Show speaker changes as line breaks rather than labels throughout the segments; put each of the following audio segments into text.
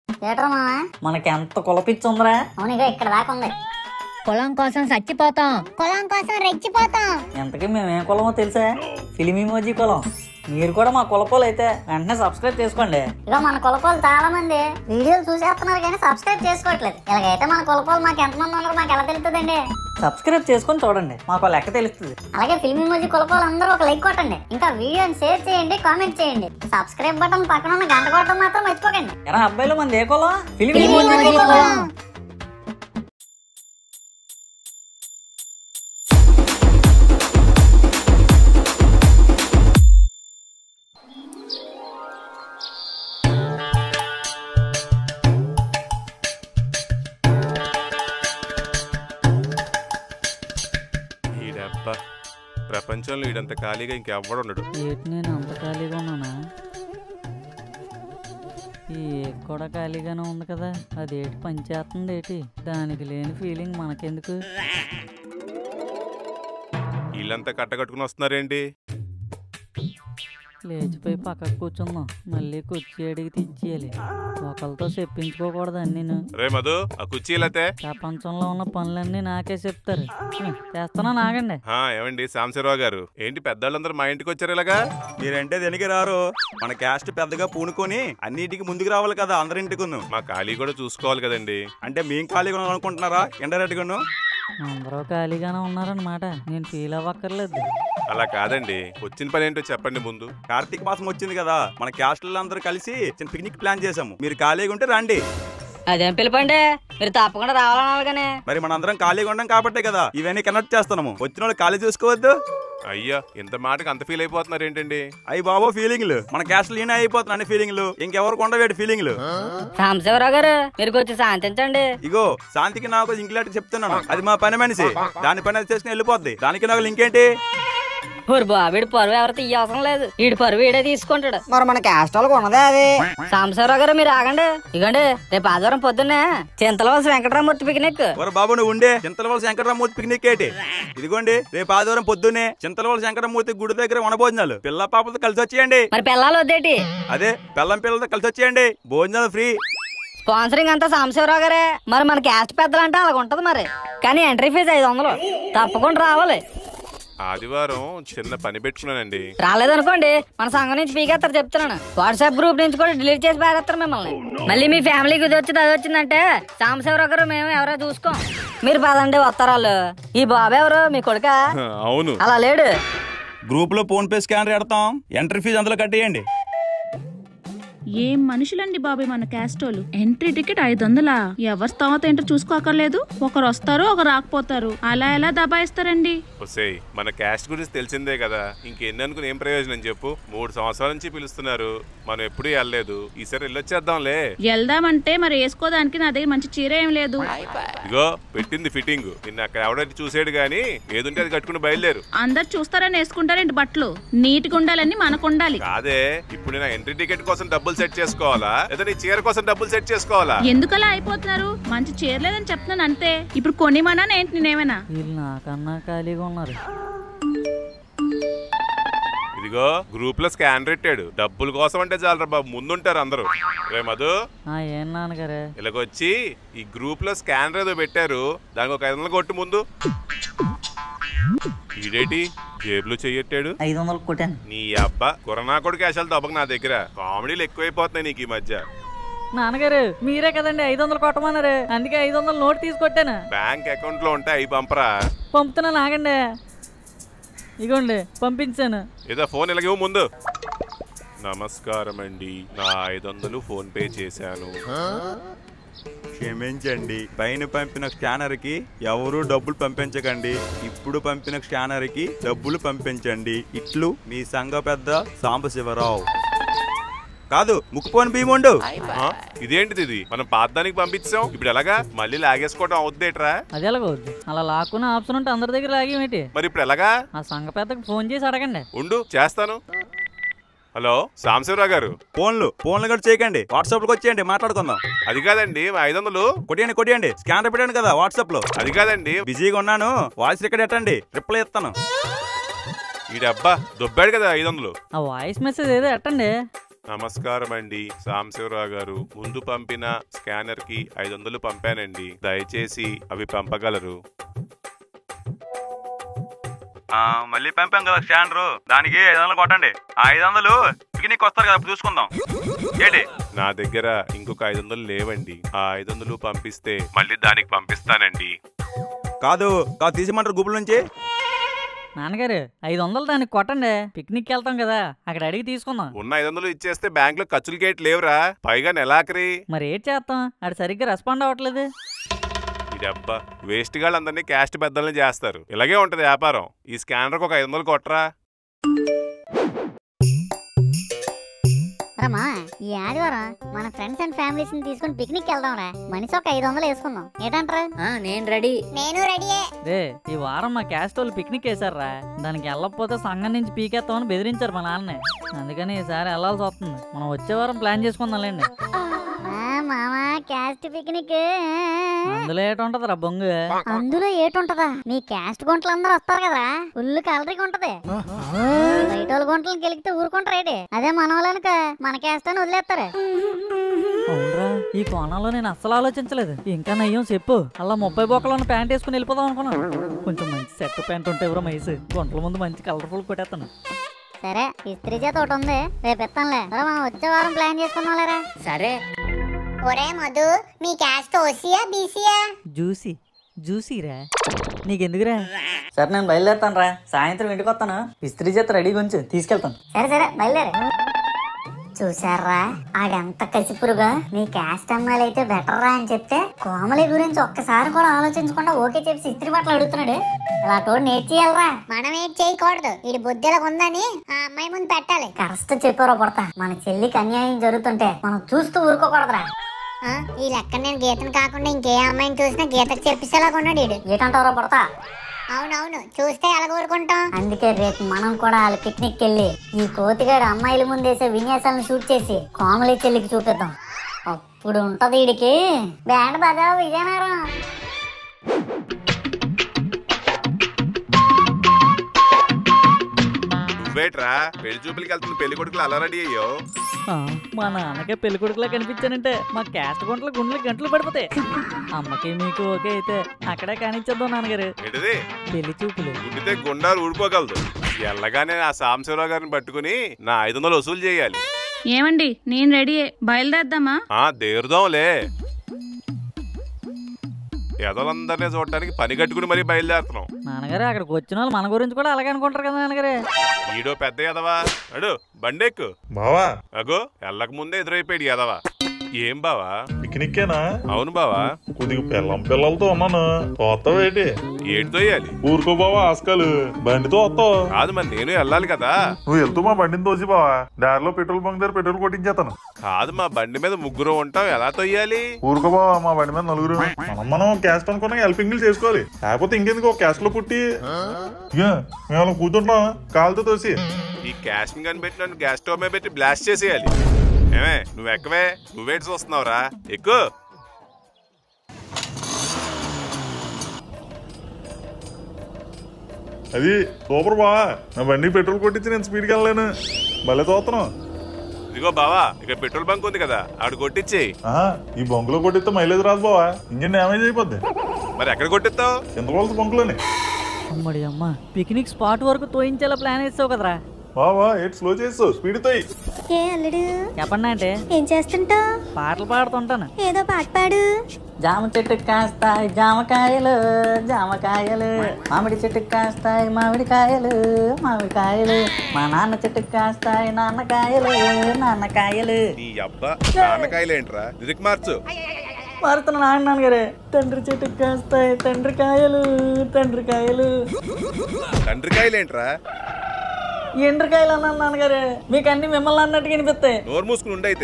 ఏట్రా మావా
మనకి ఎంత కులపిచ్చుందిరా
అవునిగా ఇక్కడ దాకా ఉంది
పొలం కోసం చచ్చిపోతాం
పొలం కోసం రెచ్చిపోతాం
ఎంతకీ మేమేం కులమో తెలుసా ఫిలిం ఇమోజీ కులం మీరు కూడా మా కులపోలు అయితే వెంటనే సబ్స్క్రైబ్ చేసుకోండి
ఇక మన కులపోలు చాలా మంది వీడియోలు చూసేస్తున్నారు కానీ సబ్స్క్రైబ్ చేసుకోవట్లేదు ఇలాగైతే మన కులపోలు మాకు ఎంతమంది ఉన్నారు మాకు ఎలా తెలుస్తుందండి
సబ్స్క్రైబ్ చేసుకొని చూడండి మాకు లెక్క తెలుస్తుంది
అలాగే ఫిల్మ్ ఇమోజీ కులపోలు అందరూ ఒక లైక్ కొట్టండి ఇంకా వీడియోని షేర్ చేయండి కామెంట్ చేయండి సబ్స్క్రైబ్ బటన్ పక్కన ఉన్న గంట కొట్టడం మాత్రం మర్చిపోకండి
ఎరా అబ్బాయిలు మంది ఏ కులం ఫిలిం
ఫిలిం
ఇమోజీ
ఇమోజీ
కులం.
కులం.
ఈడబ్బా ప్రపంచంలో ఈడంత ఖాళీగా ఇంకెవ్వడు ఉండడు
ఏటి నేను అంత ఖాళీగా ఉన్నానా ఈ ఏక్ కూడా ఖాళీగానే ఉంది కదా అదేటి పనిచేస్తుంది ఏటి దానికి లేని ఫీలింగ్ మనకెందుకు
వీళ్ళంతా కట్టకట్టుకుని వస్తున్నారేంటి
లేచిపోయి పక్కకు కూర్చుందాం మళ్ళీ కుర్చీ అడిగి తెచ్చేయాలి ఒకరితో చెప్పించుకోకూడదు నేను
రే మధు ఆ కుర్చీలతే
ప్రపంచంలో ఉన్న పనులన్నీ నాకే చెప్తారు హ్మ్, చేస్తున్నా నాగండి
హా ఏమండి సాంబశివరావు గారు ఏంటి పెద్దవాళ్ళందరూ మా ఇంటికి వచ్చారు ఇలాగా
మీరంటే దేనికి రారు మన క్యాస్ట్ పెద్దగా పూనుకొని అన్నిటికి ముందుకు రావాలి కదా అందరింటికును
మా ఖాళీ కూడా చూసుకోవాలి కదండి
అంటే మేం ఖాళీగా ఉన్నాం అనుకుంటున్నారా ఇండైరెక్ట్ గాను
అందరూ ఖాళీగానే ఉన్నారనమాట నేను ఫీల్ అవ్వక్కర్లేదు
అలా కాదండి వచ్చిన పని ఏంటో చెప్పండి ముందు
కార్తీక మాసం వచ్చింది కదా మన క్యాస్ట్లో అందరూ కలిసి చిన్న పిక్నిక్ ప్లాన్ చేసాము మీరు ఖాళీగా ఉంటే రండి
అదేం పిలుపండి మీరు తప్పకుండా రావాలన్నారు కానీ
మరి మనందరం ఖాళీగా ఉన్నాం కాబట్టే కదా ఇవన్నీ కనెక్ట్ చేస్తున్నాము వచ్చిన వాళ్ళు ఖాళీ చూసుకోవద్దు
అయ్యా ఇంత మాటకి అంత ఫీల్ అయిపోతున్నారు ఏంటండి
అయ్యి బాబో ఫీలింగ్లు మన క్యాస్ట్లో ఈయన అయిపోతున్నాయి అన్ని ఫీలింగ్లు ఇంకెవరు కొండవేటి ఫీలింగ్లు
సాంబశివరావు గారు మీరు కొంచెం శాంతించండి
ఇగో శాంతికి నాకు ఇంగ్లాంటి చెప్తున్నాను అది మా పని మనిషి దాని పని అది చేసుకుని వెళ్ళిపోద్ది దానికి నాకు ఇంకేంటి
ఊరు బాబీడి పరువు ఎవరు తీయవసరం లేదు ఈడి పరువు ఈడే తీసుకుంటాడు
మరి మన క్యాస్ట్ వాళ్ళకి ఉన్నదే అది
సాంబశివరావు గారు మీరు ఆగండి ఇగండి రేపు ఆదివారం పొద్దున్నే చింతలవలసి వెంకటరామూర్తి పిక్నిక్
ఒరే బాబు నువ్వు ఉండే చింతలవలసి శంకరరామూర్తి పిక్నిక్ ఏంటి ఇదిగోండి రేపు ఆదివారం పొద్దున్నే చింతలవలసి శంకరమూర్తి గుడి దగ్గర వనభోజనాలు పిల్ల పాపలతో కలిసి వచ్చేయండి
మరి పిల్లలు వద్దేటి
అదే పిల్లం పిల్లలతో కలిసి వచ్చేయండి భోజనాలు ఫ్రీ
స్పాన్సరింగ్ అంతా సాంబశివరావు గారే మరి మన క్యాస్ట్ పెద్దలు అంటే అలాగ ఉంటది మరి కానీ ఎంట్రీ ఫీజు ఐదు వందలు తప్పకుండా రావాలి
ఆదివారం చిన్న పని పెట్టుకున్నానండి
రాలేదనుకోండి మన సంఘం నుంచి పీకేస్తారు చెప్తున్నాను వాట్సాప్ గ్రూప్ నుంచి కూడా డిలీట్ చేసి పారేస్తారు మిమ్మల్ని మళ్ళీ మీ ఫ్యామిలీకి ఇది వచ్చింది అది వచ్చిందంటే సాంబశివరావు గారు మేము ఎవరో చూసుకోం మీరు పదండి వస్తారాళ్ళు ఈ బాబు ఎవరు మీ కొడుక
అవును
అలా లేడు
గ్రూప్ లో ఫోన్ పే స్కానర్ పెడతాం ఎంట్రీ ఫీజు అందులో కట్టేయండి
ఏం మనుషులండి బాబాయ్ మన క్యాస్టోలు ఎంట్రీ టికెట్ ఐదు వందలా ఎవరి స్తోమత ఏంటో చూసుకోకర్లేదు ఒకరు వస్తారు ఒకరు రాకపోతారు అలా ఎలా దబాయిస్తారండి
ఒసేయ్ మన క్యాస్ట్ గురించి తెలిసిందే కదా ఇంకెన్ని అనుకుని ఏం ప్రయోజనం చెప్పు మూడు సంవత్సరాల నుంచి పిలుస్తున్నారు మనం ఎప్పుడూ వెళ్ళలేదు ఈసారి వెళ్ళొచ్చేద్దాంలే
వెళ్దామంటే మరి వేసుకోదానికి నా దగ్గర మంచి చీర ఏం లేదు
ఇగో పెట్టింది ఫిట్టింగ్ నిన్న అక్కడ ఎవడైతే చూసాడు గానీ ఏదుంటే అది కట్టుకుని బయలుదేరు
అందరు చూస్తారని వేసుకుంటారేంటి బట్టలు నీట్గా ఉండాలని మనకు ఉండాలి
కాదే ఇప్పుడు నేను ఎంట్రీ టికెట్ కోసం డబ్బులు సెట్ చేసుకోవాలా లేదా నీ చీర కోసం డబ్బులు సెట్ చేసుకోవాలా
ఎందుకలా అయిపోతున్నారు మంచి చీర లేదని చెప్తున్నాను అంతే ఇప్పుడు కొనిమనా ఏంటి నేనేమైనా
వీళ్ళు నాకన్నా ఖాళీగా ఉన్నారు
ఇదిగో గ్రూప్ లో స్కాన్ పెట్టాడు డబ్బుల కోసం అంటే చాలరా బాబు ముందుంటారు అందరూ రే మధు
ఆ ఏం నాన్నగారే
ఇలాగొచ్చి ఈ గ్రూప్ లో స్కానర్ ఏదో పెట్టారు దానికి ఒక ఐదు వందలు కొట్టు ముందు ఈడేటి జేబులో చెయ్యట్టాడు
ఐదు వందలు కొట్టాను
నీ అబ్బా కొరనా కొడుకు వేషాలు దెబ్బకు నా దగ్గర కామెడీలు ఎక్కువైపోతున్నాయి నీకు ఈ మధ్య
నాన్నగారు మీరే కదండి ఐదు వందలు కొట్టమన్నారు అందుకే ఐదు వందలు నోట్ తీసుకొట్టాను
బ్యాంక్ అకౌంట్ లో ఉంటే అవి పంపరా
పంపుతున్నా నాగండి ఇగోండి పంపించాను
ఏదో ఫోన్ ఇలాగేమో ముందు నమస్కారం అండి నా ఐదు వందలు ఫోన్ పే చేశాను
క్షమించండి పైన పంపిన స్కానర్ కి ఎవరు డబ్బులు పంపించకండి ఇప్పుడు పంపిన స్కానర్ కి డబ్బులు పంపించండి ఇట్లు మీ సంఘ పెద్ద సాంబశివరావు కాదు ముక్కుపోని భీముండు
ఆ? ఇదేంటిది ఇది మనం పాతానికి పంపించాం ఇప్పుడు ఎలాగా మళ్ళీ లాగేసుకోవడం అవుద్దేట్రా
అది ఎలాగవుద్ది అలా లాక్కున్న ఆప్షన్ ఉంటే అందరి దగ్గర లాగేమేటి
మరి ఇప్పుడు ఎలాగా
ఆ సంఘ పెద్దకు ఫోన్ చేసి అడగండి
ఉండు చేస్తాను హలో సాంబశివరావు గారు
ఫోన్లు ఫోన్లు కూడా చేయకండి వాట్సాప్ లోకి వచ్చేయండి మాట్లాడుకుందాం
అది కాదండి మా ఐదు వందలు
కొట్టేయండి కొట్టేయండి స్కానర్ పెట్టాను కదా వాట్సాప్ లో
అది కాదండి
బిజీగా ఉన్నాను వాయిస్ రికార్డ్ ఎట్టండి రిప్లై ఇస్తాను
ఈ డబ్బా దొబ్బాడు కదా ఐదు వందలు
ఆ వాయిస్ మెసేజ్ ఏదో ఎట్టండి
నమస్కారం అండి సాంబశివరావు గారు ముందు పంపిన స్కానర్ కి ఐదు వందలు పంపానండి దయచేసి అవి పంపగలరు
ఆ, మళ్ళీ పంపాం కదా స్టాండరు దానికి ఐదు వందలు కొట్టండి ఆ ఐదు వందలు పిక్నిక్ వస్తారు కదా అప్పుడు చూసుకుందాం ఏంటి
నా దగ్గర ఇంకొక ఐదు వందలు లేవండి ఆ ఐదు వందలు పంపిస్తే మళ్ళీ దానికి పంపిస్తానండి
కాదు కాదు తీసిమంటారు గుబుల నుంచి
నాన్నగారు ఐదు వందలు దానికి కొట్టండి పిక్నిక్కి వెళ్తాం కదా అక్కడ అడిగి తీసుకుందాం
ఉన్న ఐదు వందలు ఇచ్చేస్తే బ్యాంక్ లో ఖర్చులు గేట్ లేవురా పైగా నెలాఖరి
మరి ఏం చేస్తాం అది సరిగ్గా రెస్పాండ్ అవ్వట్లేదు
ఇదబ్బా వేస్ట్ గాళ్ళందరినీ క్యాస్ట్ పెద్దల్ని చేస్తారు ఇలాగే ఉంటది వ్యాపారం ఈ స్కానర్కి ఒక ఐదు వందలు కొట్టరా
రమా ఈ ఆదివారం మన ఫ్రెండ్స్ అండ్ ఫ్యామిలీస్ ని తీసుకుని పిక్నిక్ వెళ్దాం రా మనిషి ఒక ఐదు వందలు వేసుకుందాం ఏంటంటారు
నేను రెడీ
నేను రెడీయే
రే ఈ వారం మా క్యాస్ట్ వాళ్ళు పిక్నిక్ వేశారా దానికి వెళ్ళకపోతే సంఘం నుంచి పీకేస్తామని బెదిరించారు మా నాన్నే అందుకని ఈసారి వెళ్ళాల్సి వస్తుంది మనం వచ్చే వారం ప్లాన్ చేసుకుందాంలేండి
మామా క్యాస్ట్ పిక్నిక్
అందులో ఏటి ఉంటదిరా బొంగు
అందులో ఏటుంటదా మీ క్యాస్ట్ గుంటలు అందరూ వస్తారు కదా ఫుల్ కలరీగా ఉంటది బయట వాళ్ళ గుంటలు గెలిగితే ఊరుకుంటారు ఏంటి అదే మన వాళ్ళనుక మన క్యాస్ట్ అని వదిలేస్తారు
అవునరా ఈ కోణంలో నేను అస్సలు ఆలోచించలేదు ఇంకా నయ్యం చెప్పు అలా ముప్పై బొక్కలు ఉన్న ప్యాంట్ వేసుకుని వెళ్ళిపోదాం అనుకున్నాను కొంచెం మంచి సెట్ ప్యాంట్ ఉంటే ఎవరో మైసు గుంటల ముందు మంచి కలర్ఫుల్ కొట్టేస్తాను
సరే ఇస్త్రీ చేత ఒకటి ఉంది రేపు ఇస్తానులే సరే మనం వచ్చే వారం ప్లాన్ చేసుకుందాం లేరా
సరే
ఒరే మధు మీ క్యాస్ట్ ఓసియా బీసీయా
జ్యూసీ జ్యూసీరా నీకెందుకురా సరే నేను బయలుదేరుతాను రా సాయంత్రం ఇంటికి వస్తాను ఇస్త్రీ చేత రెడీ కొంచెం తీసుకెళ్తాను
సరే సరే బయలుదేరు చూసారా ఆడెంత కసిపురుగా నీ క్యాస్ట్ అమ్మాయిలు అయితే బెటర్ రా అని చెప్తే కోమలి గురించి ఒక్కసారి కూడా ఆలోచించకుండా ఓకే చెప్పి ఇస్త్రీ బట్టలు అడుగుతున్నాడు అలా తోడు నేర్చేయాలరా మనం ఏం చేయకూడదు ఇది బుద్ధిలకు ఉందని ఆ అమ్మాయి ముందు పెట్టాలి కరెక్ట్ చెప్పారో పడతా మన చెల్లికి అన్యాయం జరుగుతుంటే మనం చూస్తూ ఊరుకోకూడదురా ఈ లెక్క నేను గీతను కాకుండా ఇంకే అమ్మాయిని చూసినా గీతకు చెప్పేసేలాగా ఉన్నాడు ఏటంటారో పడతా అవునవును చూస్తే ఎలా కోరుకుంటాం అందుకే రేపు మనం కూడా వాళ్ళ పిక్నిక్ వెళ్ళి ఈ కోతిగాడు అమ్మాయిల ముందేసే విన్యాసాలను షూట్ చేసి కోమలి చెల్లికి చూపిద్దాం అప్పుడు ఉంటది వీడికి బ్యాండ్ బజా విజయనగరం
నువ్వేట్రా పెళ్లి చూపులకి వెళ్తున్న పెళ్లి కొడుకులు అలా రెడీ అయ్యో
ఆ, మా నాన్నకే పెళ్లి కొడుకులా కనిపించానంటే మా క్యాస్ట్ గుంటలు గుండెలు గంటలు పడిపోతాయి అమ్మకి మీకు ఓకే అయితే అక్కడే కానిచ్చేద్దాం నాన్నగారు
ఏంటిది
పెళ్లి చూపులు
గుడ్డితే గుండాలు ఊడిపోగలదు ఎల్లగానే ఆ సాంబశివరావు గారిని పట్టుకుని నా ఐదు వందలు వసూలు చేయాలి
ఏమండి నేను రెడీ బయలుదేరదామా
ఆ దేరుదాంలే ఎదలందరినీ చూడటానికి పని కట్టుకుని మరీ బయలుదేరుతున్నాం
నాన్నగారు అక్కడికి వచ్చిన వాళ్ళు మన గురించి కూడా అలాగే అనుకుంటారు కదా నాన్నగారు
ఈడో పెద్ద ఎదవా అడు బండెక్కు
బావా
అగో ఎల్లక ముందే ఎదురైపోయాడు ఎదవా ఏం బావా
పిక్నిక్కేనా
అవును బావా
కొద్దిగా పిల్లం పిల్లలతో ఉన్నాను వస్తావేటి
ఏటితో వేయాలి
ఊరుకో బావా ఆస్కాలు బండితో వస్తావు
కాదు మరి నేను వెళ్ళాలి కదా
నువ్వు వెళ్తూ మా బండిని తోసి బావా దారిలో పెట్రోల్ బంక్ దగ్గర పెట్రోల్ కొట్టించేస్తాను
కాదు మా బండి మీద ముగ్గురు ఉంటాం ఎలా తొయ్యాలి
ఊరుకో బావా మా బండి మీద నలుగురు మనం మనం క్యాస్ట్ అనుకున్నా హెల్పింగ్లు చేసుకోవాలి కాకపోతే ఇంకెందుకు ఒక క్యాస్ట్ లో పుట్టి ఇక మేము అలా కూర్చుంటాం కాలుతో తోసి
ఈ క్యాష్ కనిపెట్టి నన్ను గ్యాస్ స్టవ్ మీద పెట్టి బ్లాస్ట్ చేసేయాలి ఏమే నువ్వు ఎక్కవే నువ్వేటి చూస్తున్నావురా ఎక్కువ
అది సూపర్ బావా నా బండికి పెట్రోల్ కొట్టించి నేను స్పీడ్కి వెళ్ళలేను భలే తోస్తున్నావు
ఇదిగో బావా ఇక్కడ పెట్రోల్ బంక్ ఉంది కదా ఆడు కొట్టించేయి
ఆహా, ఈ బంకులో కొట్టిస్తే మైలేజ్ రాదు బావా ఇంజిన్ డ్యామేజ్ అయిపోద్ది
మరి ఎక్కడ కొట్టిస్తావు
ఎంత కొలత బంకులోనే
అమ్మడి అమ్మ పిక్నిక్ స్పాట్ వరకు తోయించేలా ప్లాన్ వేస్తావు కదరా
బావా ఎయిట్ స్లో చేస్తావు స్పీడ్ తోయి
ఏ అల్లుడు
చెప్పండి అంటే
ఏం చేస్తుంటావు
పాటలు పాడుతుంటాను
ఏదో పాట పాడు
జామ చెట్టుకు కాస్తాయి జామకాయలు జామకాయలు మామిడి చెట్టుకు కాస్తాయి మామిడికాయలు మామిడికాయలు మా నాన్న చెట్టుకు కాస్తాయి నాన్నకాయలు నాన్నకాయలు
నీ అబ్బా నాన్నకాయలేంట్రా లిరిక్ మార్చు
మారుతున్న నాన్న నాన్నగారే తండ్రి చెట్టుకు కాస్తాయి తండ్రి కాయలు తండ్రి కాయలు
తండ్రికాయలేంట్రా
ఎండ్రికాయలు అన్నాను నాన్నగారే మీకు అన్ని మిమ్మల్ని అన్నట్టుగా వినిపిస్తాయి
నోరు మూసుకుని ఉండైతే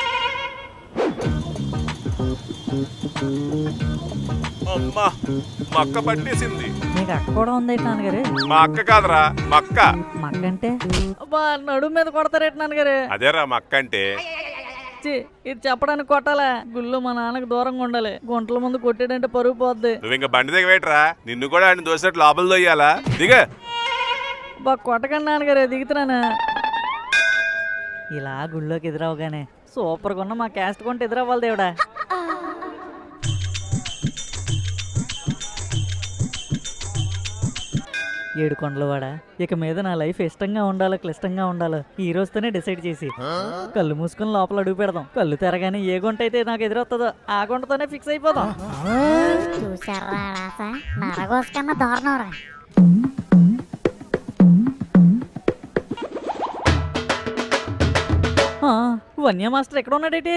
అమ్మా మా అక్క పట్టేసింది
మీకు అక్క కూడా ఉంది నాన్నగారు
మా అక్క కాదురా మా అక్క
మా అక్క అంటే అబ్బా నడుము మీద కొడతారేటి నాన్నగారు
అదేరా మా అక్క అంటే
ఛీ, ఇది చెప్పడానికి కొట్టాలా గుళ్ళు మా నాన్నకి దూరంగా ఉండాలి గుంటల ముందు కొట్టాడంటే పరుగు పోద్ది
నువ్వు ఇంకా బండి దిగవేట్రా నిన్ను కూడా ఆయన దోసేట్టు లోపల దొయ్యాలా దిగ
బా కొట్టకండి నాన్నగారు దిగుతున్నాను ఇలా గుళ్ళోకి ఎదురవగానే సూపర్గా ఉన్న మా క్యాస్ట్ కొంటే ఎదురవ్వాలి దేవుడా ఏడు కొండలవాడ ఇక మీద నా లైఫ్ ఇష్టంగా ఉండాలో క్లిష్టంగా ఉండాలో ఈ రోజుతోనే డిసైడ్ చేసి కళ్ళు మూసుకొని లోపల అడుగు పెడదాం కళ్ళు తెరగానే ఏ గుంట అయితే నాకు ఎదురొస్తుందో ఆ గుంటతోనే ఫిక్స్ అయిపోదాం
చూసారా రాస నరగోస కన్నా దారుణంరా
ఆ, వన్య మాస్టర్ ఎక్కడ ఉన్నాడేటి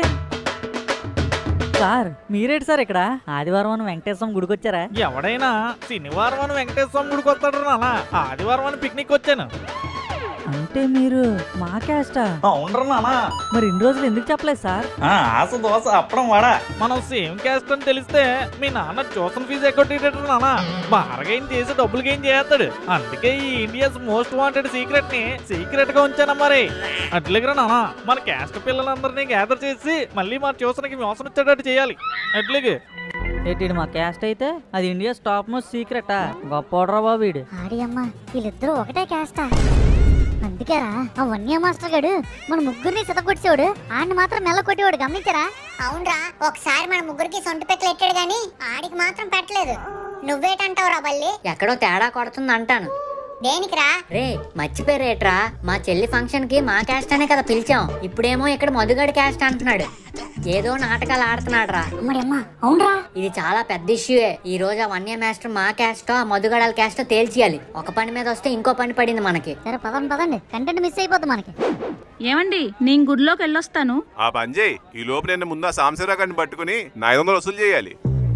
సార్ మీరేటి సార్ ఇక్కడ ఆదివారం అని వెంకటేశ్వరం గుడికొచ్చారా
ఎవడైనా శనివారం అని వెంకటేశ్వర గుడికి వస్తాడు నాన్న ఆదివారం అని పిక్నిక్ వచ్చాను
అంటే మీరు మా క్యాస్టా
అవునరా నాన్న
మరి ఇన్ని రోజులు ఎందుకు చెప్పలేదు సార్
ఆశ దోశ అప్పడం వాడా మనం సేమ్ క్యాస్ట్ అని తెలిస్తే మీ నాన్న ట్యూషన్ ఫీజు ఎగ్గొట్టేటట్టు నాన్న బార్గైన్ చేసి డబ్బులు గెయిన్ చేస్తాడు అందుకే ఈ ఇండియాస్ మోస్ట్ వాంటెడ్ సీక్రెట్ ని సీక్రెట్ గా ఉంచాను మరి అట్లుగా నాన్న మన క్యాస్ట్ పిల్లలందరినీ గ్యాదర్ చేసి మళ్ళీ మా ట్యూషన్ కి మోసం వచ్చేటట్టు చేయాలి అట్లుగే
ఏంటి మా క్యాస్ట్ అయితే అది ఇండియా టాప్ మోస్ట్ సీక్రెటా గొప్ప బాబు వీడు
ఆడి అమ్మ వీళ్ళిద్దరూ ఒకటే క్యాస్టా అందుకేరా ఆ వన్య మాస్టర్ గడు మన ముగ్గురిని సితకొచ్చేవాడు ఆడిని మాత్రం మెల్ల కొట్టేవాడు గమనించరా
అవునరా ఒకసారి మన ముగ్గురికి సొంత పెక్కలు ఎట్టాడు గాని ఆడికి మాత్రం పెట్టలేదు నువ్వేటంటావురా బల్లి
ఎక్కడో తేడా కొడుతుంది అంటాను
దేనికిరా
రే మర్చిపోయారేట్రా మా చెల్లి ఫంక్షన్ కి మా క్యాస్ట్ అనే కదా పిలిచాం ఇప్పుడేమో ఇక్కడ మధుగడి క్యాస్ట్ అంటున్నాడు ఏదో నాటకాలు ఆడుతున్నాడు రా
అమ్మడి అమ్మ అవునరా
ఇది చాలా పెద్ద ఇష్యూయే ఈ రోజు ఆ వన్య మాస్టర్ మా క్యాస్టో ఆ మధుగడాల క్యాస్టో తేల్చేయాలి ఒక పని మీద వస్తే ఇంకో పని పడింది మనకి
సరే పదండి పదండి కంటెంట్ మిస్ అయిపోద్ది మనకి
ఏమండి నేను గుడిలోకి వెళ్ళొస్తాను
ఆ పని చేయి ఈ లోపు నేను ముందు ఆ సాంబశివరావు గారిని పట్టుకుని నా ఐదు వందలు వసూలు చేయాలి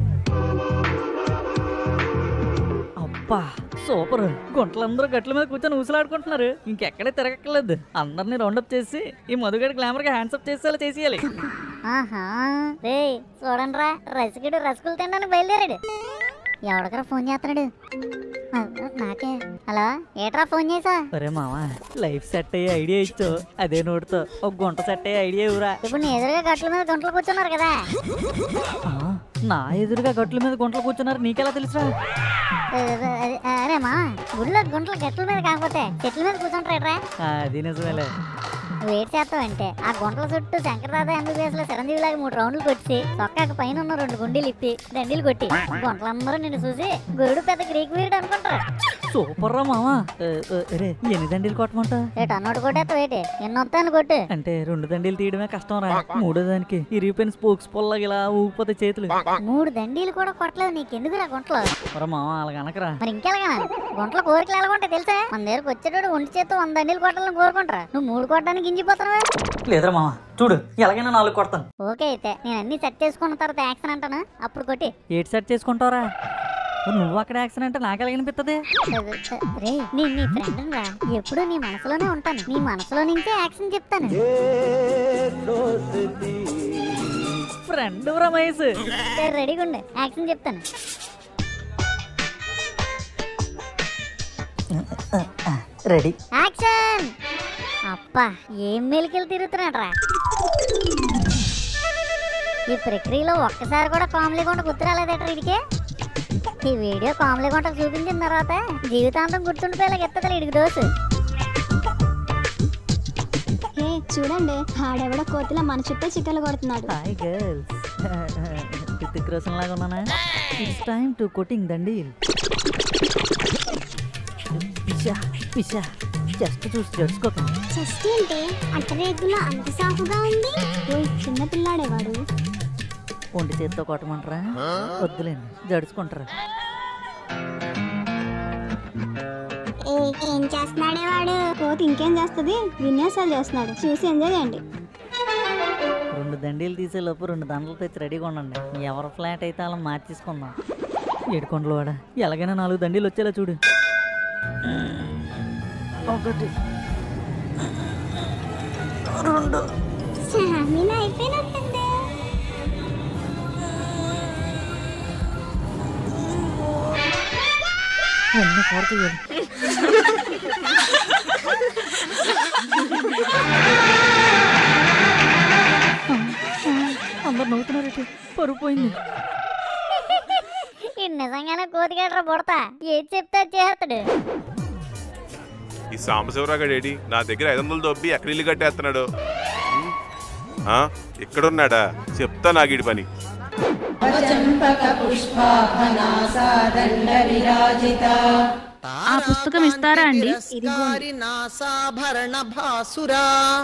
అబ్బా సూపర్ గుంటలందరూ గట్ల మీద కూర్చొని ఊసలాడుకుంటున్నారు ఇంకెక్కడే తిరగక్కర్లేదు అందరినీ రౌండప్ చేసి ఈ మధుగడి గ్లామర్ గా హ్యాండ్సప్ చేసేలా చేసేయాలి
ఆహా రే చూడండి రా రసికుడు రసగులు తినడానికి బయలుదేరాడు ఎవడికరా ఫోన్ చేస్తున్నాడు ఆ, నాకే హలో ఏట్రా ఫోన్ చేసా
అరే మావా లైఫ్ సెట్ అయ్యే ఐడియా ఇచ్చు అదే నోటితో ఒక గుంట సెట్ అయ్యే ఐడియా ఇవ్వరా
ఇప్పుడు నీ ఎదురుగా గట్ల మీద గుంటలు కూర్చున్నారు కదా
ఆ, నా ఎదురుగా గట్ల మీద గుంటలు కూర్చున్నారు నీకెలా తెలుసా
అ- అ- అరే మా గుడిలో గుంటలు గట్ల మీద కాకపోతే చెట్ల మీద కూర్చుంటారేట్రా
అది నిజమేలే
నువ్వు ఏడు చేస్తావు అంటే ఆ గుంటల చుట్టూ శంకరదాద ఎంబీబీఎస్ లో చిరంజీవి లాగా మూడు రౌండ్లు కొట్టి చొక్కాకు పైన ఉన్న రెండు గుండీలు ఇప్పి దండీలు కొట్టి గుంటలందరూ నిన్ను చూసి గురుడు పెద్ద గ్రీక్ వీరుడు అనుకుంటారు
సూపర్ రా మావా ఏ, ఏ, రే ఎన్ని దండీలు కొట్టమంటా
రేటు అన్నోటి కొట్టేస్తావు ఏంటి ఎన్ని వస్తాను కొట్టు
అంటే రెండు దండీలు తీయడమే కష్టం రా మూడో దానికి ఇరిగిపోయిన స్పోక్స్ పొల్లగా ఇలా ఊగిపోతే చేతులు
మూడు దండీలు కూడా కొట్టలేదు నీకెందుకు రా గుంటలు
రా మావా అలాగ అనకరా
మరి ఇంకెలాగా గుంటల కోరికలు ఎలాగుంటాయి తెలుసా మన దగ్గరకు వచ్చేటోడు ఒంటి చేత్తో వంద దండీలు కొట్టాలని కోరుకుంటారా నువ్వు మూడు కొట్టడానికి గింజిపోతున్నావా
లేదురా మావా చూడు ఎలాగైనా నాలుగు కొడతాను
ఓకే అయితే నేను అన్ని సెట్ చేసుకున్న తర్వాత యాక్షన్ అంటాను అప్పుడు కొట్టి
ఏటి సెట్ చేసుకుంటావరా నువ్వు అక్కడ యాక్షన్ అంటే నాకు ఎలాగనిపిస్తుంది
రే నీ నీ ఫ్రెండ్ రా ఎప్పుడు నీ మనసులోనే ఉంటాను నీ మనసులో నుంచే యాక్షన్ చెప్తాను
ఫ్రెండ్ రా మహేష్
సరే రెడీగా ఉండు యాక్షన్ చెప్తాను
రెడీ
యాక్షన్ అప్పా ఏం మెలికలు తిరుగుతున్నాడు రా ఈ ప్రక్రియలో ఒక్కసారి కూడా కామెడీ గుంట గుర్తురాలేదట వీడికి ఈ వీడియో కామెడీ గుంట చూపించిన తర్వాత జీవితాంతం గుర్తుండిపోయేలా ఎత్తదలే వీడికి డోసు
హే చూడండి ఆడెవడో కోతిలా మన చుట్టే చిక్కలు కొడుతున్నాడు
హాయ్ గర్ల్స్ రితిక్ రోషన్ లాగా ఉన్నానా ఇట్స్ టైమ్ టు కొట్టింగ్ దండి పిషా పిషా జస్ట్ చూసి జడుచుకోకండి
చెస్ట్ ఏంటి అట్టరేగులో అంత సాఫ్గా ఉంది ఓయ్ చిన్న పిల్లాడే వాడు
ఒంటి చేత్తో కొట్టమంటారా వద్దులేండి జడుచుకుంటారా
ఏ ఏం చేస్తున్నాడే వాడు కోతి ఇంకేం చేస్తుంది విన్యాసాలు చేస్తున్నాడు చూసి ఎంజాయ్ చేయండి
రెండు దండీలు తీసే లోపు రెండు దండలు తెచ్చి రెడీగా ఉండండి ఎవరు ఫ్లాట్ అయితే అలా మార్చేసుకుందాం ఏడుకొండలు వాడ ఎలాగైనా నాలుగు దండీలు వచ్చేలా చూడు ఒకటి రెండు
సామీన అయిపోయినట్టుంది
అన్నీ కోరుతాయి అందరు నవ్వుతున్నారేంటి పరుగు పోయింది
ఈ నిజంగానే కోతిగడ్ర పుడతా ఏది చెప్తే అది చేస్తాడు
ఈ సాంబశివరాగడేడి నా దగ్గర ఐదు వందలు దొబ్బి ఎక్కడ ఇల్లు కట్టేస్తున్నాడు ఆ, ఇక్కడున్నాడా చెప్తా నాగిడి పని
ఆ పుస్తకం ఇస్తారా అండి
నాసాభరణ భాసురా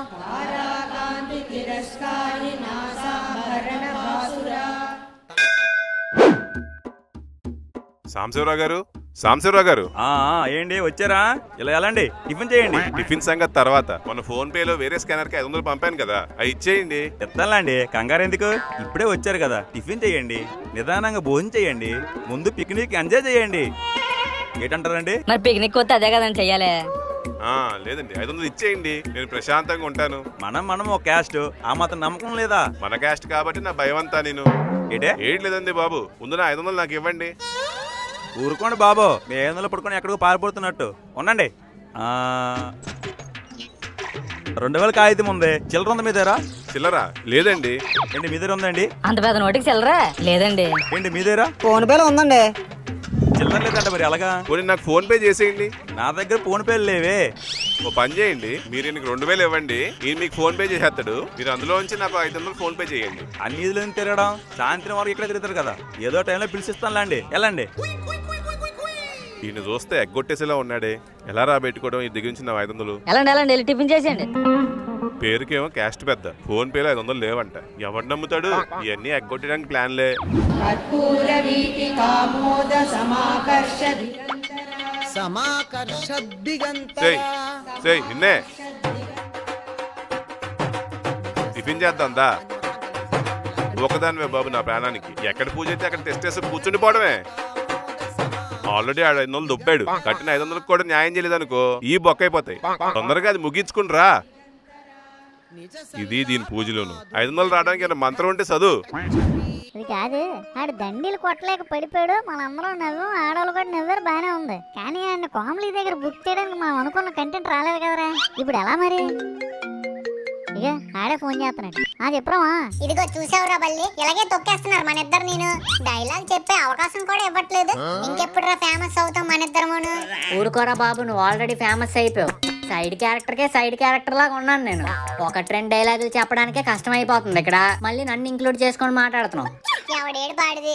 సాంబశివరావు గారు సాంబశివరావు గారు
ఆ, ఆ, ఏంటి వచ్చారా ఇలా వెళ్ళండి టిఫిన్ చేయండి
టిఫిన్ సంగతి తర్వాత మన ఫోన్ పేలో వేరే స్కానర్ కి ఐదు వందలు పంపాను కదా అవి ఇచ్చేయండి
ఎత్తాలండి కంగారు ఎందుకు ఇప్పుడే వచ్చారు కదా టిఫిన్ చేయండి నిదానంగా భోజనం చేయండి ముందు పిక్నిక్ ఎంజాయ్ చేయండి ఏంటంటారండి
మరి పిక్నిక్ వస్తే అదే కదండి చెయ్యాలి
ఆ, లేదండి ఐదు వందలు ఇచ్చేయండి నేను ప్రశాంతంగా ఉంటాను
మనం మనం ఒక క్యాస్ట్ ఆ మాత్రం నమ్మకం లేదా
మన క్యాస్ట్ కాబట్టి నా భయం అంతా నేను
ఏంటే
ఏం లేదండి బాబు ముందు నా ఐదు వందలు నాకు ఇవ్వండి
ఊరుకోండి బాబు మీ ఏదో పడుకొని ఎక్కడికో పారిపోతున్నట్టు ఉండండి ఆ, రెండు వేల కాగితం ఉంది చిల్లర ఉంది మీ దగ్గర
చిల్లరా లేదండి
ఏంటి మీ దగ్గర ఉందండి
అంత పెద్ద నోటికి చెల్లరా లేదండి
ఏంటి మీ దగ్గర
ఫోన్ పేలో ఉందండి
చిల్లర లేదంట మరి అలాగా
పోనీ నాకు ఫోన్ పే చేసేయండి
నా దగ్గర ఫోన్ పేలు లేవే
ఓ పని చేయండి మీరు ఈయనకి రెండు వేలు ఇవ్వండి ఈయన మీకు ఫోన్ పే చేసేస్తాడు మీరు అందులో నుంచి నాకు ఐదు వందలు ఫోన్ పే చేయండి
అన్ని ఇదిలో తిరగడం సాయంత్రం వరకు ఇక్కడ తిరుగుతారు కదా ఏదో టైంలో పిలిచిస్తానులేండి వెళ్ళండి
ఈయన చూస్తే ఎగ్గొట్టేసేలా ఉన్నాడే ఎలా రా పెట్టుకోవడం ఈ దగ్గర నుంచి నా ఐదు వందలు
వెళ్ళండి వెళ్ళండి వెళ్ళి టిఫిన్ చేసేయండి
పేరుకేమో క్యాస్ట్ పెద్ద ఫోన్ పేలో ఐదు వందలు లేవంట ఎవడు నమ్ముతాడు ఇవన్నీ ఎగ్గొట్టడానికి ప్లాన్లే
సమాకర్షద్దిగంత
సేయ్ సేయ్ నిన్నే టిఫిన్ చేద్దాందా ఒకదానివే బాబు నా ప్రాణానికి ఎక్కడ పూజ అయితే అక్కడ టెస్ట్ చేసి కూర్చుండి పోవడమే ఆల్రెడీ ఆడు ఐదు వందలు దుబ్బాడు కట్టిన ఐదు వందలకు కూడా న్యాయం చేయలేదు అనుకో ఈ బొక్క అయిపోతాయి తొందరగా అది ముగించుకుని రా ఇది దీని పూజలోను ఐదు వందలు రావడానికి ఏమైనా మంత్రం ఉంటే చదువు
ఇది కాదు ఆడు దండీలు కొట్టలేక పడిపోయాడు మనందరం నవ్వు ఆడవాళ్ళు కూడా నవ్వారు బానే ఉంది కానీ ఆయన కామెడీ దగ్గర బుక్ చేయడానికి మనం అనుకున్న కంటెంట్ రాలేదు కదరా ఇప్పుడు ఎలా మరి ఇక ఆడే ఫోన్ చేస్తున్నాడు ఆ చెప్పరామా
ఇదిగో చూసావురా బల్లి ఇలాగే తొక్కేస్తున్నారు మన ఇద్దరు నేను డైలాగ్ చెప్పే అవకాశం కూడా ఇవ్వట్లేదు ఇంకెప్పుడు ఫేమస్ అవుతాం మన ఇద్దరమును
ఊరుకోరా బాబు నువ్వు ఆల్రెడీ ఫేమస్ అయిపోయావు సైడ్ క్యారెక్టర్కే సైడ్ క్యారెక్టర్ లాగా ఉన్నాను నేను ఒక ట్రెండ్ డైలాగులు చెప్పడానికే కష్టం అయిపోతుంది ఇక్కడ మళ్ళీ నన్ను ఇంక్లూడ్ చేసుకొని మాట్లాడుతున్నావు
ఎవడేడు పాడిది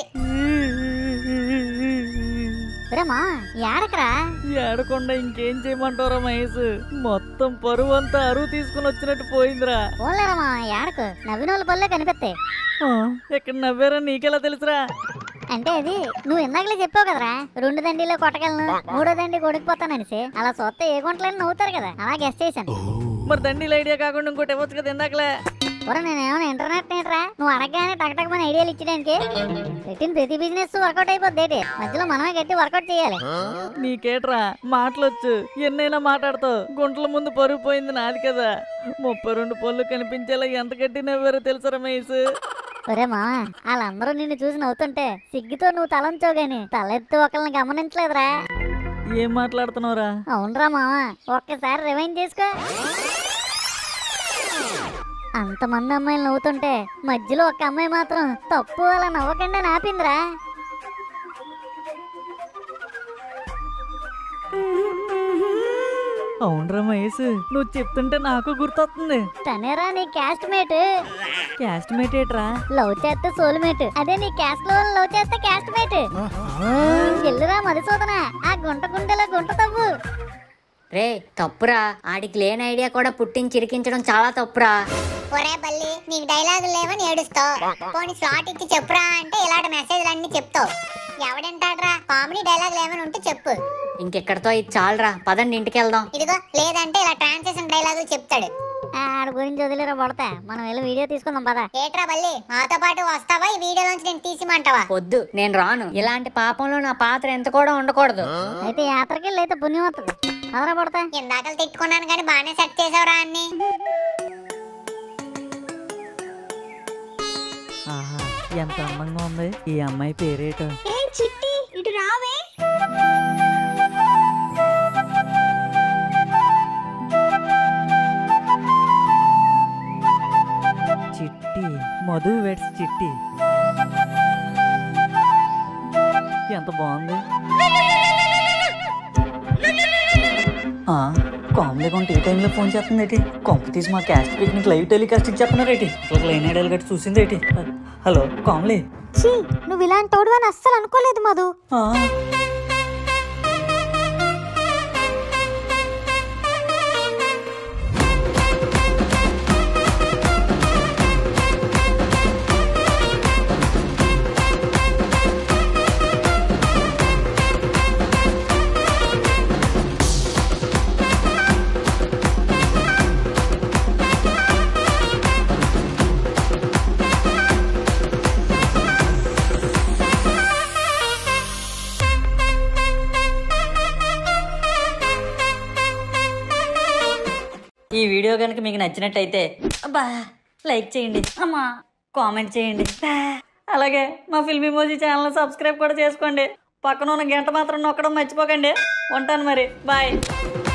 ఒరేమా ఏడకరా
ఏడకుండా ఇంకేం చేయమంటారా మహేష్ మొత్తం పరువు అంతా అరువు తీసుకుని వచ్చినట్టు పోయిందిరా
పోలేరమ్మా ఏడకు నవ్విన వాళ్ళ పల్లె కనిపిస్తాయి
ఆ, ఇక్కడ నవ్వారా నీకెలా తెలుసురా
అంటే అది నువ్వు ఇందాకలే చెప్పావు కదరా రెండు దండీలో కొట్టగలను మూడో దండి కొడుకుపోతాననేసి అలా చూస్తే ఏ గుంటలని నవ్వుతారు కదా అలా గెస్ట్ చేశాను
మరి దండీల ఐడియా కాకుండా ఇంకోటి ఇవ్వచ్చు కదా ఇందాకలే
ఒరే నేనేమైనా ఇంటర్నెట్ నేట్రా నువ్వు అడగగానే టక్ టక్ మన ఐడియాలు ఇచ్చడానికి పెట్టిన ప్రతి బిజినెస్ వర్కౌట్ అయిపోద్ది ఏంటి మధ్యలో మనమే గట్టి వర్కౌట్ చేయాలి
నీకేట్రా మాటలొచ్చు ఎన్నైనా మాట్లాడతావు గుంటల ముందు పరుగు పోయింది నాది కదా ముప్పై రెండు పళ్ళు కనిపించేలా ఎంత గట్టి నవ్వారో తెలుసా రమేష్
ఒరే మామ వాళ్ళందరూ నిన్ను చూసి నవ్వుతుంటే సిగ్గుతో నువ్వు తలంచావు గాని తలెత్తి ఒకళ్ళని గమనించలేదురా
ఏం మాట్లాడుతున్నావురా
అవునరా మామ ఒక్కసారి రివైండ్ చేసుకో అంతమంది అమ్మాయిలు నవ్వుతుంటే మధ్యలో ఒక అమ్మాయి మాత్రం తప్పు అలా నవ్వకుండా నాపిందిరా
అవునరా మహేష్ నువ్వు చెప్తుంటే నాకు గుర్తొస్తుంది
తనేరా నీ క్యాస్ట్ మేట్
క్యాస్ట్ మేట్ ఏట్రా
లవ్ చేస్తే సోల్ మేట్ అదే నీ క్యాస్ట్ లో లవ్ చేస్తే క్యాస్ట్ మేట్ ఎల్లురా మధుసూదన ఆ గుంట గుండెలో గుంట తవ్వు
రే తప్పురా ఆడికి లేని ఐడియా కూడా పుట్టించి ఇరికించడం చాలా తప్పురా
ఒరే బల్లి నీకు డైలాగులు లేవని ఏడుస్తావు పోనీ స్లాట్ ఇచ్చి చెప్పురా అంటే ఇలాంటి మెసేజ్లు అన్ని చెప్తావు ఎవడంటాడ్రా కామెడీ డైలాగులు ఏమైనా ఉంటే చెప్పు
ఇంకెక్కడితో ఇది చాలరా పదండి ఇంటికి వెళ్దాం
ఇదిగో లేదంటే ఇలా ట్రాన్స్లేషన్ డైలాగులు చెప్తాడు
ఆడ గురించి వదిలేరా పడతా మనం వెళ్ళి వీడియో తీసుకుందాం పదా
ఏట్రా బల్లి మాతో పాటు వస్తావా ఈ వీడియోలోంచి నేను తీసిమంటావా
వద్దు నేను రాను ఇలాంటి పాపంలో నా పాత్ర ఎంత కూడా ఉండకూడదు
అయితే యాత్రకి వెళ్ళి అయితే పుణ్యం వస్తుంది పదరా పడతా
ఇందాకలు తిట్టుకున్నాను కానీ బాగానే సెట్ చేసావురా అన్ని
ఆహా ఎంత అందంగా ఉంది ఈ అమ్మాయి పేరేటో
ఏ చిట్టి ఇటు రావే
చిట్టి మధు వెట్స్ చిట్టి ఎంత బాగుంది ఆ కామెడీ కొంటే ఏ టైంలో ఫోన్ చేస్తుంది ఏంటి కొంప తీసి మా క్యాస్ట్ పిక్నిక్ లైవ్ టెలికాస్ట్ ఇచ్చేస్తున్నారు ఏంటి ఇట్లా లైన్ ఐడియాలు గట్టి చూసింది ఏంటి హలో కామ్లీ
ఛీ నువ్వు ఇలాంటి తోడు అని అస్సలు అనుకోలేదు మధు
ఆ, ఈ వీడియో కనుక మీకు నచ్చినట్టయితే అబ్బా లైక్ చేయండి అమ్మా కామెంట్ చేయండి బా. అలాగే మా ఫిల్మీ మోజీ ఛానల్ సబ్స్క్రైబ్ కూడా చేసుకోండి పక్కన ఉన్న గంట మాత్రం నొక్కడం మర్చిపోకండి ఉంటాను మరి బాయ్